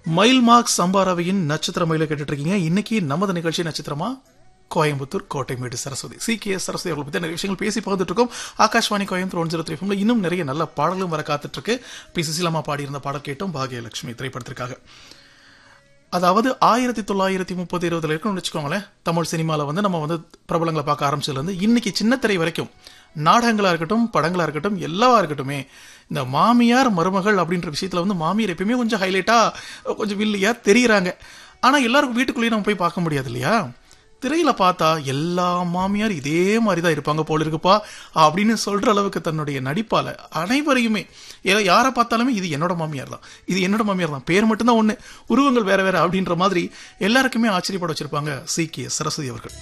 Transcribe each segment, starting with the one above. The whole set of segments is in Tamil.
மயில் மார்க் சம்பாராவியின் நட்சத்திர மயில கேட்டுட்டு இருக்கீங்க இன்னைக்கு நமது நிகழ்ச்சி நட்சத்திரமா கோயம்புத்தூர் கோட்டைமேடு சரஸ்வதி சி கே சரஸ்வதி அவர்களை பத்தி நிறைய விஷயங்கள் பேசி பார்த்துட்டு இருக்கோம் Akashvani Coimbatore one zero three இன்னும் நிறைய நல்ல பாடலும் வர காத்துட்டு இருக்கு பி சுசிலாமா பாடியிருந்த பாடல் கேட்டோம் பாகியலட்சுமி திரைப்படத்திற்காக அதாவது ஆயிரத்தி தொள்ளாயிரத்தி முப்பது இருபதுல இருக்குன்னு வச்சுக்கோங்களேன் தமிழ் சினிமாவில் வந்து நம்ம வந்து பிரபலங்களை பார்க்க ஆரம்பிச்சதுலேருந்து இன்னைக்கு சின்ன திரை வரைக்கும் நாடகங்களா இருக்கட்டும் படங்களா இருக்கட்டும் எல்லாவா இருக்கட்டுமே இந்த மாமியார் மருமகள் அப்படின்ற விஷயத்துல வந்து மாமியார் எப்பயுமே கொஞ்சம் ஹைலைட்டா கொஞ்சம் வில்லியா தெரியுறாங்க ஆனா எல்லாருக்கும் வீட்டுக்குள்ளேயே நம்ம போய் பார்க்க முடியாது இல்லையா திரையில பார்த்தா எல்லா மாமியார் இதே மாதிரி தான் இருப்பாங்க போல இருக்குப்பா அப்படின்னு சொல்ற அளவுக்கு தன்னுடைய நடிப்பால அனைவரையுமே ஏ- யாரை பார்த்தாலுமே இது என்னோட மாமியார் தான் இது என்னோட மாமியார் தான் பேர் மட்டும்தான் ஒண்ணு உருவங்கள் வேற வேற அப்படின்ற மாதிரி எல்லாருக்குமே ஆச்சரியப்பட வச்சிருப்பாங்க சி கே சரஸ்வதி அவர்கள்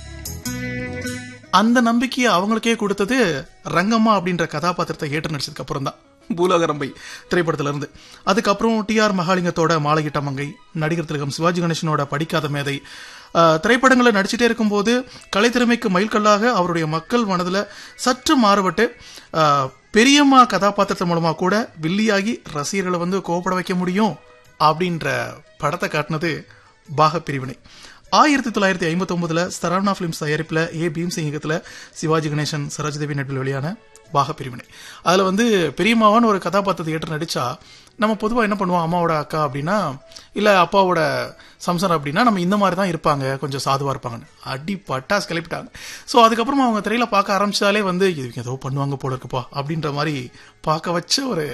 அந்த நம்பிக்கையை அவங்களுக்கே கொடுத்தது ரங்கம்மா அப்படின்ற கதாபாத்திரத்தை ஏற்று நடிச்சதுக்கு அப்புறம் தான் பூலோகரம்பை திரைப்படத்துல இருந்து அதுக்கப்புறம் டி ஆர் மகாலிங்கத்தோட மாலையிட்ட மங்கை நடிகர் திலகம் சிவாஜி கணேசனோட படிக்காத மேதை ஆஹ், திரைப்படங்களை நடிச்சிட்டே இருக்கும்போது கலைத்திறமைக்கு மைல்கல்லாக அவருடைய மக்கள் மனதுல சற்று மாறுபட்டு ஆஹ், பெரியம்மா கதாபாத்திரத்தின் மூலமா கூட வில்லியாகி ரசிகர்களை வந்து கோபப்பட வைக்க முடியும் அப்படின்ற படத்தை காட்டினது பாகப்பிரிவினை ஆயிரத்தி தொள்ளாயிரத்தி ஐம்பத்தி ஒன்பதுல சரவணா பிலிம்ஸ் தயாரிப்புல ஏ பீம்சிங் இயக்கத்துல சிவாஜி கணேசன் சரோஜதேவி நடிப்பில் வெளியான பாகப்பிரிவினை அதுல வந்து பெரியம்மாவான ஒரு கதாபாத்திரத்தை ஏற்று நடிச்சா நம்ம பொதுவா என்ன பண்ணுவோம் அம்மாவோட அக்கா அப்படின்னா இல்ல அப்பாவோட சம்சாரம் அப்படின்னா நம்ம இந்த மாதிரி தான் இருப்பாங்க கொஞ்சம் சாதுவா இருப்பாங்கன்னு அடி பட்டாஸ் கிளப்பிட்டாங்க சோ அதுக்கப்புறமா அவங்க திரையில பார்க்க ஆரம்பிச்சாலே வந்து இது ஏதோ பண்ணுவாங்க போல இருக்குப்பா அப்படின்ற மாதிரி பார்க்க வச்ச ஒரு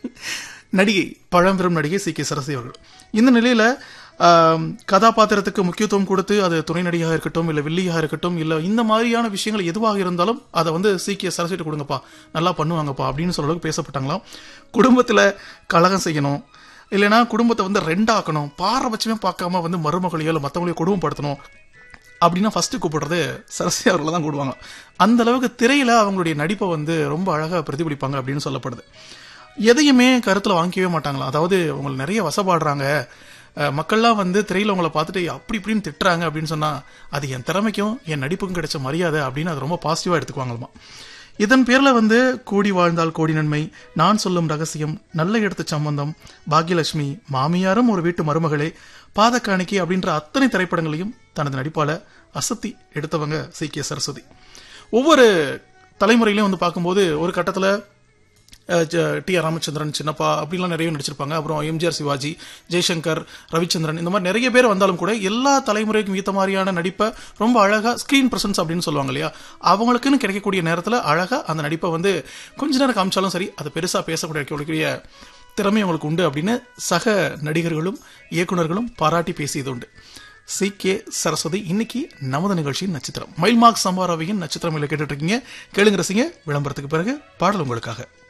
நடிகை பழம்பெரும் நடிகை சி கே சரஸ்வதி அவர்கள் இந்த நிலையில ஆம், கதாபாத்திரத்துக்கு முக்கியத்துவம் கொடுத்து அது துணை நடிகையாக இருக்கட்டும் இல்ல வில்லியாக இருக்கட்டும் இல்ல இந்த மாதிரியான விஷயங்கள் எதுவாக இருந்தாலும் அதை வந்து சி கே சரஸ்வதி கொடுங்கப்பா நல்லா பண்ணுவாங்கப்பா அப்படின்னு சொல்ற அளவுக்கு பேசப்பட்டாங்களாம் குடும்பத்துல கலகம் செய்யணும் இல்லைன்னா குடும்பத்தை வந்து ரெண்டாக்கணும் பாரபட்சமே பார்க்காம வந்து மருமகளையோ இல்லை மற்றவங்களையோ குடும்பப்படுத்தணும் அப்படின்னா ஃபர்ஸ்ட் கூப்பிடுறது சரஸ்வதி அவர்களை தான் கூடுவாங்க அந்த அளவுக்கு திரையில அவங்களுடைய நடிப்பை வந்து ரொம்ப அழகா பிரதிபலிப்பாங்க அப்படின்னு சொல்லப்படுது எதையுமே கருத்துல வாங்கிக்கவே மாட்டாங்களா அதாவது உங்களை நிறைய வசப்பாடுறாங்க அஹ், மக்கள்லாம் வந்து திரையில உங்களை பார்த்துட்டு அப்படி இப்படின்னு திட்டுறாங்க அப்படின்னு சொன்னா அது என் திறமைக்கும் என் நடிப்புக்கும் கிடைச்ச மரியாதை அப்படின்னு அது ரொம்ப பாசிட்டிவா எடுத்துக்குவாங்களாமா இதன் பேர்ல வந்து கூடி வாழ்ந்தால் கோடி நன்மை நான் சொல்லும் ரகசியம் நல்ல இடத்து சம்பந்தம் பாக்யலட்சுமி மாமியாரும் ஒரு வீட்டு மருமகளே பாதக்காணிக்கை அப்படின்ற அத்தனை திரைப்படங்களையும் தனது நடிப்பால அசத்தி எடுத்தவங்க சி கே சரஸ்வதி ஒவ்வொரு தலைமுறையிலையும் வந்து பார்க்கும்போது ஒரு கட்டத்துல அஹ், ஜ- டி ஆர் ராமச்சந்திரன் சின்னப்பா அப்படிலாம் நிறைய நடிச்சிருப்பாங்க அப்புறம் எம்ஜிஆர் சிவாஜி ஜெய்சங்கர் ரவிச்சந்திரன் இந்த மாதிரி நிறைய பேர் வந்தாலும் கூட எல்லா தலைமுறைக்கும் ஏற்ற மாதிரியான நடிப்பை ரொம்ப அழகா ஸ்கிரீன் பிரசன்ஸ் அப்படின்னு சொல்லுவாங்க இல்லையா அவங்களுக்குன்னு கிடைக்கக்கூடிய நேரத்துல அழகா அந்த நடிப்பை வந்து கொஞ்ச நேரம் காமிச்சாலும் சரி அது பெருசா பேசக்கூடிய திறமை அவங்களுக்கு உண்டு அப்படின்னு சக நடிகர்களும் இயக்குனர்களும் பாராட்டி பேசியது உண்டு சி கே சரஸ்வதி இன்னைக்கு நமது நிகழ்ச்சியின் நட்சத்திரம் மைல்மார்க் சம்பாராவியின் நட்சத்திரம் கேட்டுட்டு இருக்கீங்க கேளுங்க ரசிங்க விளம்பரத்துக்கு பிறகு பாடல் உங்களுக்காக